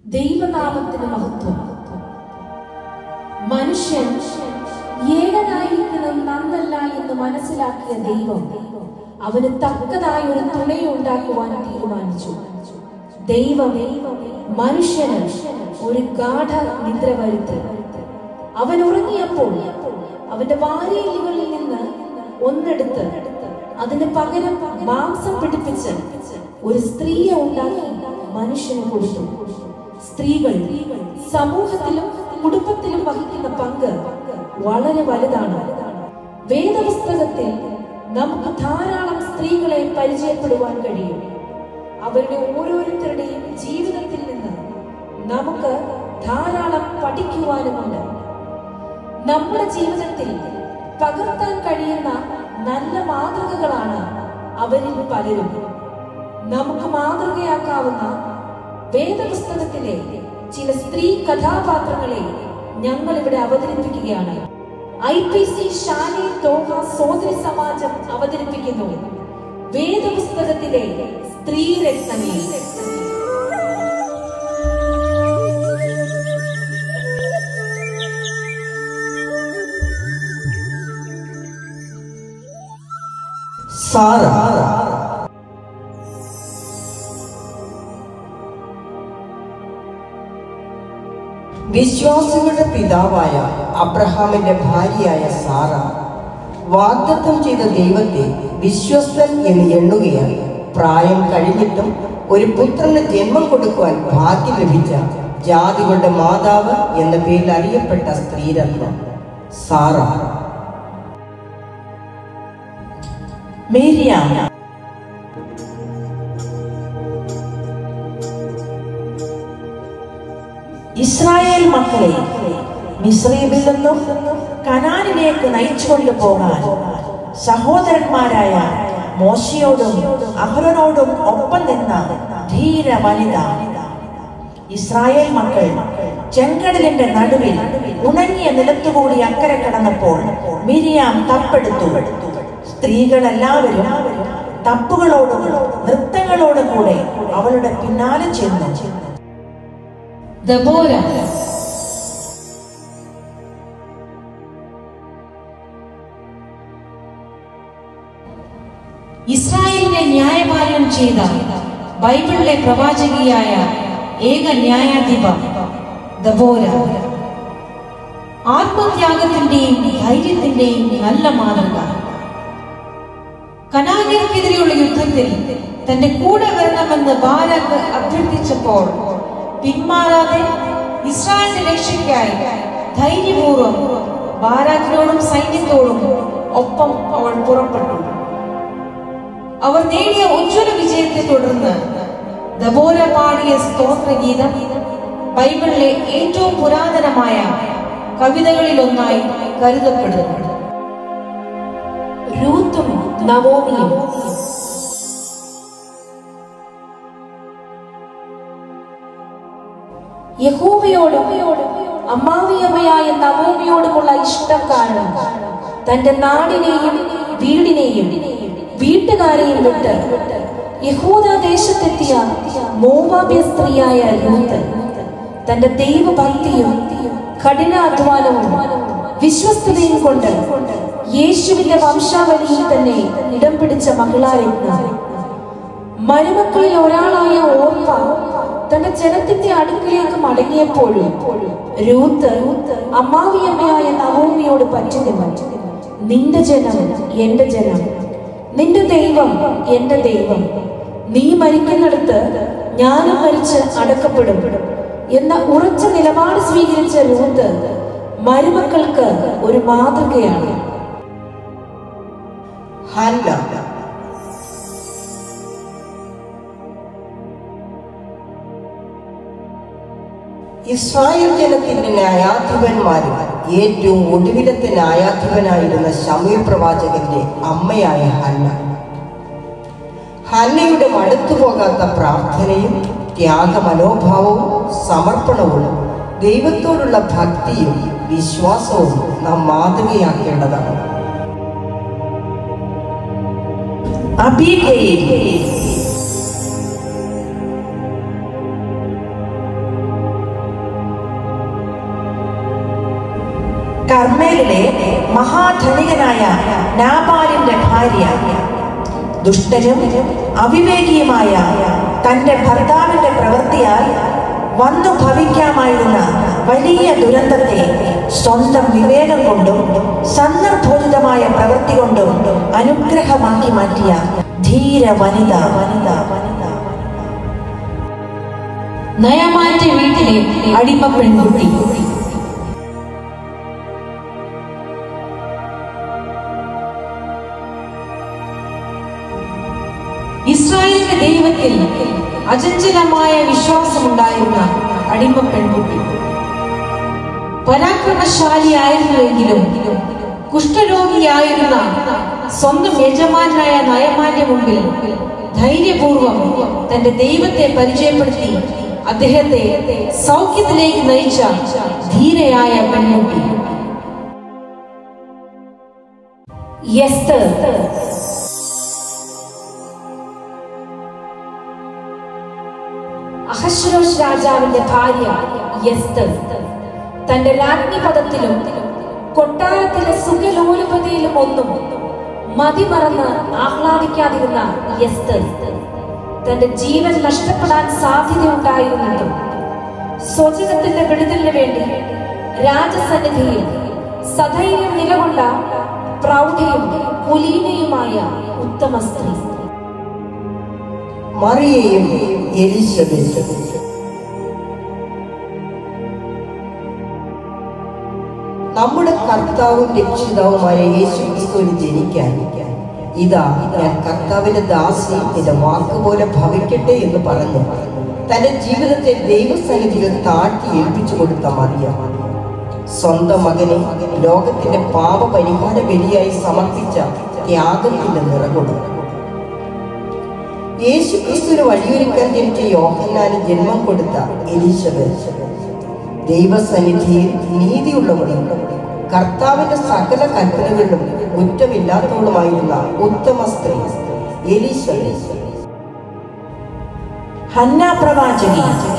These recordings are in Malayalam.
ദൈവനാമത്തിന് മഹത്വം മനുഷ്യൻ ഏകനായിരിക്കുന്നത് നന്നല്ല എന്ന് മനസ്സിലാക്കിയ ദൈവം അവന് തക്കതായ ഒരു തുണയെ ഉണ്ടാക്കുവാൻ തീരുമാനിച്ചു ദൈവം മനുഷ്യന് ഒരു ഗാഠ നിദ്ര വരുത്തി അവൻ ഉറങ്ങിയപ്പോൾ അവന്റെ വാരിയലുകളിൽ നിന്ന് ഒന്നെടുത്ത് അതിന് പകരം മാംസം പിടിപ്പിച്ച് ഒരു സ്ത്രീയെ ഉണ്ടാക്കി മനുഷ്യന് കൊടുത്തു സ്ത്രീകൾ സമൂഹത്തിലും കുടുംബത്തിലും വഹിക്കുന്ന പങ്ക് വളരെ വലുതാണ് വേദപുസ്തകത്തിൽ നമുക്ക് ധാരാളം സ്ത്രീകളെ പരിചയപ്പെടുവാൻ കഴിയും അവരുടെ ഓരോരുത്തരുടെയും ജീവിതത്തിൽ നിന്ന് നമുക്ക് ധാരാളം പഠിക്കുവാനുമുണ്ട് നമ്മുടെ ജീവിതത്തിൽ പകർത്താൻ കഴിയുന്ന നല്ല മാതൃകകളാണ് അവരിൽ പലരും നമുക്ക് മാതൃകയാക്കാവുന്ന വേദപുസ്തകത്തിലെ ചില സ്ത്രീ കഥാപാത്രങ്ങളെ ഞങ്ങൾ ഇവിടെ അവതരിപ്പിക്കുകയാണ് ഐ പി സി ഷാനി തോഹ സോദരി സമാജം അവതരിപ്പിക്കുന്നു വേദപുസ്തകത്തിലെ സ്ത്രീ രത്നങ്ങൾ സാറ വിശ്വാസികളുടെ പിതാവായ അബ്രഹാമിന്റെ ഭാര്യയായ സാറ വാഗ്ദത്തം ചെയ്ത ദൈവത്തെ വിശ്വസ്തൻ എന്ന് എണ്ണുകയാണ് പ്രായം കഴിഞ്ഞിട്ടും ഒരു പുത്രന് ജന്മം കൊടുക്കുവാൻ ഭാഗ്യം ലഭിച്ച ജാതികളുടെ മാതാവ് എന്ന പേരിൽ അറിയപ്പെട്ട സ്ത്രീരത്നം സാറ മീരിയാം ഇസ്രായേൽ മക്കളെ മിസ്രൈമിൽ നിന്നും കനാനിലേക്ക് നയിച്ചുകൊണ്ടു പോകാൻ സഹോദരന്മാരായ മോശയോടും അഹ്റനോടും ഒപ്പം നിന്ന ധീര വനിത ഇസ്രായേൽ മക്കൾ ചെങ്കടലിന്റെ നടുവിൽ ഉണങ്ങിയ നിലത്തുകൂടി അക്കരെ കടന്നപ്പോൾ മിരിയാം തപ്പെടുത്തു സ്ത്രീകളെല്ലാവരും തപ്പുകളോടും നൃത്തങ്ങളോടും കൂടെ അവളുടെ പിന്നാലെ ചെന്നു ദബോര ഇസ്രായേലിനെ ന്യായപാലനം ചെയ്ത ബൈബിളിലെ പ്രവാചകിയായ ഏക ന്യായാധിപ ദബോര ആത്മത്യാഗത്തിന്റെയും ധൈര്യത്തിന്റെയും നല്ല മാതൃക കനാന്യർക്കെതിരെയുള്ള യുദ്ധത്തിൽ തന്റെ കൂടെ വരണമെന്ന് ബാലക്ക് അഭ്യർത്ഥിച്ചപ്പോൾ പിന്മാറാതെ ഇസ്രായേലിന്റെ രക്ഷയ്ക്കായി ധൈര്യപൂർവ്വം ബാരാക്കിനോടും സൈന്യത്തോടും ഒപ്പം അവൾ പുറപ്പെട്ടു അവർ നേടിയ ഉജ്ജ്വല വിജയത്തെ തുടർന്ന് ദബോര പാടിയ സ്തോത്രഗീതം ബൈബിളിലെ ഏറ്റവും പുരാതനമായ കവിതകളിൽ ഒന്നായി കരുതപ്പെടുന്നു രൂത്തും നവോമിയും യഹോവയോടും അമ്മാവിയമ്മയായ നവോമിയോടുമുള്ള ഇഷ്ടം കാരണം തന്റെ നാടിനെയും വീടിനെയും വീട്ടുകാരെയും വിട്ട് യഹൂദ ദേശത്തെത്തിയ മോവാബ്യ സ്ത്രീയായ രൂത്ത് തന്റെ ദൈവഭക്തിയും കഠിനാധ്വാനവും വിശ്വസ്തതയും കൊണ്ട് യേശുവിന്റെ വംശാവലിയിൽ തന്നെ ഇടം പിടിച്ച മഹിളാരത്ന മരുമക്കളിൽ ഒരാളായ ഓർപ്പ തന്റെ ജനത്തിന്റെ അടുക്കിലേക്ക് മടങ്ങിയപ്പോഴും രൂത്ത് അമ്മാവിയമ്മയായ നവോമിയോട് പറ്റുന്നില്ല നിന്റെ ജനം എന്റെ ജനം നിന്റെ ദൈവം എന്റെ ദൈവം നീ മരിക്കുന്നിടത്ത് ഞാനും മരിച്ച് അടക്കപ്പെടും എന്ന ഉറച്ച നിലപാട് സ്വീകരിച്ച രൂത്ത് മരുമക്കൾക്ക് ഒരു മാതൃകയാണ് ഹന്ന ഇസ്രായേൽ ജനത്തിന്റെ ന്യായാധിപന്മാരിൽ ഏറ്റവും ഒടുവിലത്തെ ന്യായാധിപനായിരുന്ന ശമീർ പ്രവാചകന്റെ അമ്മയായ ഹന്ന ഹന്നയുടെ മടുത്തുപോകാത്ത പ്രാർത്ഥനയും ത്യാഗമനോഭാവവും സമർപ്പണവും ദൈവത്തോടുള്ള ഭക്തിയും വിശ്വാസവും നാം മാതൃകയാക്കേണ്ടതാണ് അബീഗയിൽ ഇസ്രായേലിലെ മഹാധനികനായ നാബാലിന്റെ ഭാര്യ ദുഷ്ടനും അവിവേകിയുമായ തന്റെ ഭർത്താവിന്റെ പ്രവൃത്തിയാൽ വന്നു ഭവിക്കാമായിരുന്ന വലിയ ദുരന്തത്തെ സ്വന്തം വിവേകം കൊണ്ടും സന്ദർഭോചിതമായ പ്രവൃത്തി കൊണ്ടും അനുഗ്രഹമാക്കി മാറ്റിയ ധീര വനിത വനിത വനിത നയമാറ്റ വീട്ടിലെ അടിമ പെൺകുട്ടി ഇസ്രായേലിന്റെ ദൈവത്തിൽ അചഞ്ചലമായ വിശ്വാസമുണ്ടായിരുന്ന അടിമ പെൺകുട്ടി പരാക്രമശാലിയായിരുന്നുവെങ്കിലും കുഷ്ഠരോഗിയായിരുന്ന സ്വന്തം യജമാനായ നയമാന്റെ മുമ്പിൽ ധൈര്യപൂർവം തന്റെ ദൈവത്തെ പരിചയപ്പെടുത്തി അദ്ദേഹത്തെ സൗഖ്യത്തിലേക്ക് നയിച്ച ധീരയായ പെൺകുട്ടി എസ്തർ അഹശ്വരോഷ് രാജാവിന്റെ ഭാര്യ എസ്തർ തന്റെ രാജ്ഞി പദത്തിലും കൊട്ടാരത്തിലെ സുഖലോലുപതയിലും ഒന്നും മതിമറന്ന് ആഹ്ലാദിക്കാതിരുന്ന എസ്തർ തന്റെ ജീവൻ നഷ്ടപ്പെടാൻ സാധ്യതയുണ്ടായിരുന്നിട്ടും സ്വജനത്തിന്റെ വിടുതലിന് വേണ്ടി രാജസന്നിധിയിൽ സധൈര്യം നിലകൊണ്ട പ്രൗഢയും കുലീനയുമായ ഉത്തമ സ്ത്രീ മറിയയും എലിസബത്തും നമ്മുടെ കർത്താവും രക്ഷിതാവുമായ യേശു ക്രിസ്തുവിന് ജനിക്കാൻ ഇതാ ഞാൻ കർത്താവിന്റെ ദാസി നിന്റെ വാക്കുപോലെ ഭവിക്കട്ടെ എന്ന് പറഞ്ഞു തന്റെ ജീവിതത്തെ ദൈവസന്നിധിയിൽ താഴ്ത്തി ഏൽപ്പിച്ചു കൊടുത്ത മറിയ സ്വന്തം മകനെ ലോകത്തിന്റെ പാപപരിഹാര ബലിയായി സമർപ്പിച്ച ത്യാഗത്തിന്റെ നിറകൊടു യേശു ക്രിസ്തുവിന് വഴിയൊരുക്കാൻ ജനിച്ച യോഹന്നാന് ജന്മം കൊടുത്ത എലിശബത്ത് ദൈവസന്നിധിയിൽ നീതിയുള്ളവളും കർത്താവിന്റെ സകല കൽപ്പനകളിലും കുറ്റമില്ലാത്തവളുമായിരുന്ന ഉത്തമ സ്ത്രീ എലിശബത്ത് ഹന്ന പ്രവാചകി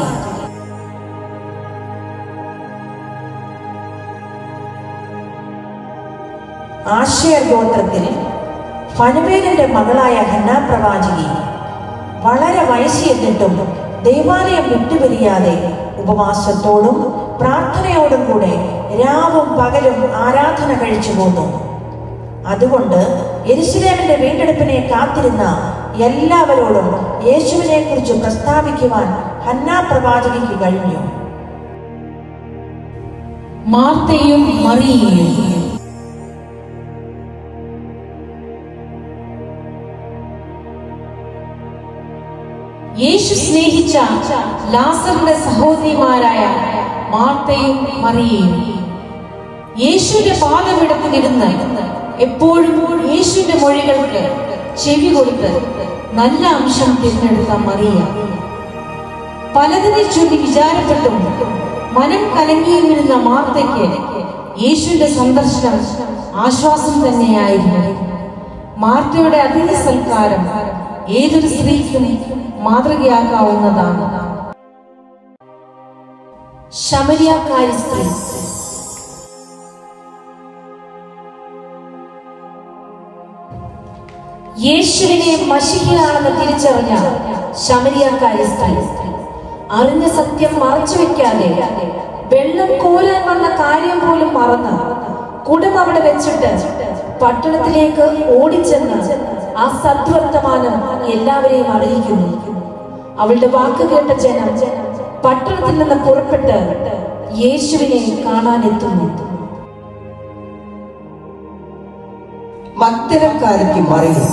ആശയർ ഗോത്രത്തിൽ ഫനുവേലിന്റെ മകളായ ഹന്ന പ്രവാചകി വളരെ വയസ്സിയെത്തിട്ടും ദൈവാലയം വിട്ടുപിരിയാതെ ഉപവാസത്തോടും പ്രാർത്ഥനയോടും കൂടെ രാവും പകലും ആരാധന കഴിച്ചു പോന്നു അതുകൊണ്ട് യെരുശലേമിന്റെ വീണ്ടെടുപ്പിനെ കാത്തിരുന്ന എല്ലാവരോടും യേശുവിനെ കുറിച്ച് പ്രസ്താവിക്കുവാൻ ഹന്ന പ്രവാചകിക്ക് കഴിഞ്ഞു മാർത്തയും മറിയയും യേശു സ്നേഹിച്ച ലാസറിന്റെ സഹോദരിമാരായ മാർത്തയും മറിയയും യേശുവിന്റെ പാദപിടത്തിലിരുന്ന് എപ്പോഴും യേശുവിന്റെ മൊഴികൾക്ക് ചെവി കൊടുത്ത് നല്ല അംശം തിരഞ്ഞെടുത്ത മറിയ പലതിനെ ചൊല്ലി വിചാരപ്പെട്ടും മനം കലങ്ങിയിരുന്ന മാർത്തയ്ക്ക് യേശുവിന്റെ സന്ദർശനം ആശ്വാസം തന്നെയായിരുന്നു മാർത്തയുടെ അതിഥി സൽക്കാരം ഏതൊരു സ്ത്രീക്കും മാതൃകയാക്കാവുന്നതാണ് ശമരിയാക്കാരി സ്ത്രീ യേശുവിനെ മഷികയാണെന്ന് തിരിച്ചറിഞ്ഞ ശമരിയാക്കാരി സ്ത്രീ അറിഞ്ഞ സത്യം മറച്ചു വെക്കാതെ വെള്ളം കോരാൻ വന്ന കാര്യം പോലും മറന്ന് കുടം അവിടെ വെച്ചിട്ട് പട്ടണത്തിലേക്ക് ഓടിച്ചെന്ന് ആ സദ്വർത്തമാനം എല്ലാവരെയും അറിയിക്കുന്നു അവളുടെ വാക്ക് കേട്ട ജനം പട്ടണത്തിൽ നിന്ന് പുറപ്പെട്ട് യേശുവിനെ കാണാനെത്തുന്നു മഗ്ദലക്കാരത്തി മറിയും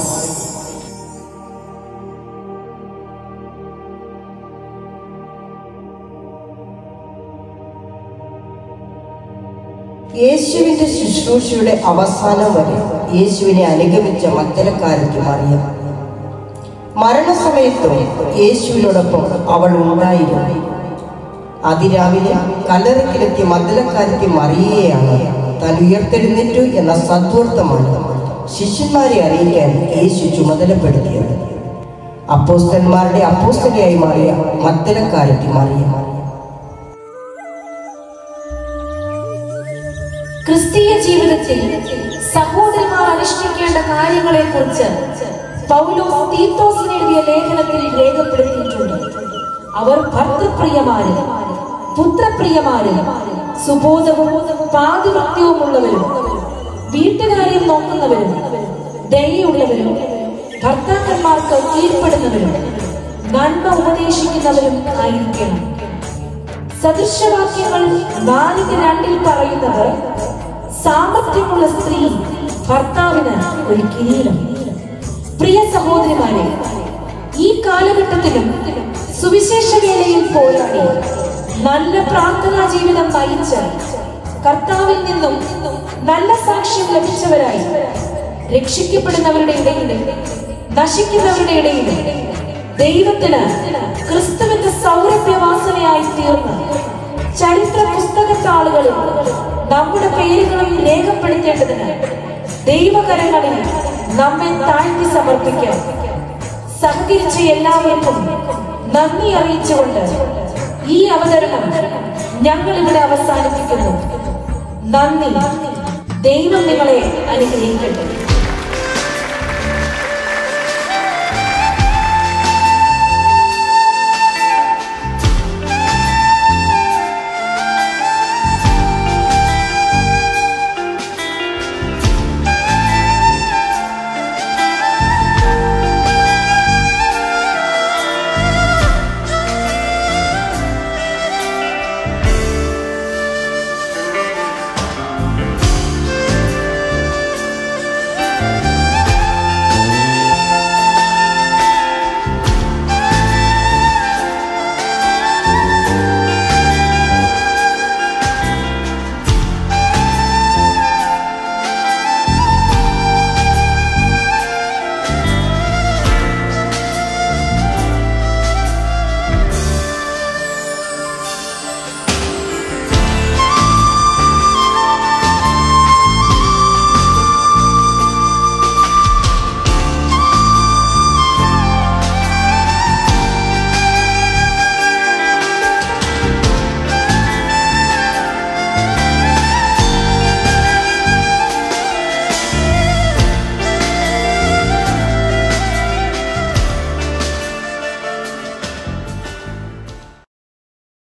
യേശുവിന്റെ ശുശ്രൂഷയുടെ അവസാനം വരെ യേശുവിനെ അനുഗമിച്ച മഗ്ദലക്കാരത്തി മറിയം മരണസമയത്തും യേശുവിനോടൊപ്പം അവൾ ഉണ്ടായിരുന്നു അതിരാവിലെ കല്ലറക്കിലെത്തിയ മദ്ദലക്കാരത്തി മറിയയാണ് താൻ ഉയർത്തെഴുന്നേറ്റു എന്ന സദ്വർത്തമാണ് ശിഷ്യന്മാരെ അറിയിക്കാൻ യേശു ചുമതലപ്പെടുത്തിയത് അപ്പോസ്തന്മാരുടെ അപ്പോസ്തലയായി മാറിയ മദ്ദലക്കാരത്തി മറിയ ക്രിസ്തീയ ജീവിതത്തിൽ സഹോദരന്മാർ അനുഷ്ഠിക്കേണ്ട കാര്യങ്ങളെ കുറിച്ച് പൗലോസ് തീത്തോസിന് എഴുതിയ ലേഖനത്തിൽ രേഖപ്പെടുത്തിയിട്ടുണ്ട് അവർ ഭർത്തൃപ്രിയമാരും പുത്രപ്രിയമാരും സുബോധവും പാതിവൃത്യവുമുള്ളവരും വീട്ടുകാര്യം നോക്കുന്നവരും ദയുള്ളവരും ഭർത്താക്കന്മാർക്ക് കീഴ്പ്പെടുന്നവരും നന്മ ഉപദേശിക്കുന്നവരും ആയിരിക്കണം സദൃശവാക്യങ്ങൾ നാലിന് രണ്ടിൽ പറയുന്നത് സാമർഥ്യമുള്ള സ്ത്രീ ഭർത്താവിന് ഒരു കിരീടം പ്രിയ സഹോദരിമാരെ ഈ കാലഘട്ടത്തിലും സുവിശേഷ വേലയിൽ പോരാടി നല്ല പ്രാർത്ഥനാ ജീവിതം നയിച്ച് കർത്താവിൽ നിന്നും നല്ല സാക്ഷ്യം ലഭിച്ചവരായി രക്ഷിക്കപ്പെടുന്നവരുടെ ഇടയിൽ നശിക്കുന്നവരുടെ ഇടയിൽ ദൈവത്തിന് ക്രിസ്തുവിന്റെ സൗരഭ്യവാസനയായി തീർന്ന് ചരിത്ര പുസ്തകത്താളുകളിൽ നമ്മുടെ പേരുകളും രേഖപ്പെടുത്തേണ്ടതിന് ദൈവകരങ്ങളിൽ നമ്മെ താഴ്ത്തി സമർപ്പിക്കാം സഹകരിച്ച എല്ലാവർക്കും നന്ദി അറിയിച്ചുകൊണ്ട് ഈ അവതരണം ഞങ്ങൾ ഇവിടെ അവസാനിപ്പിക്കുന്നു നന്ദി ദൈവം നിങ്ങളെ അനുഗ്രഹിക്കട്ടെ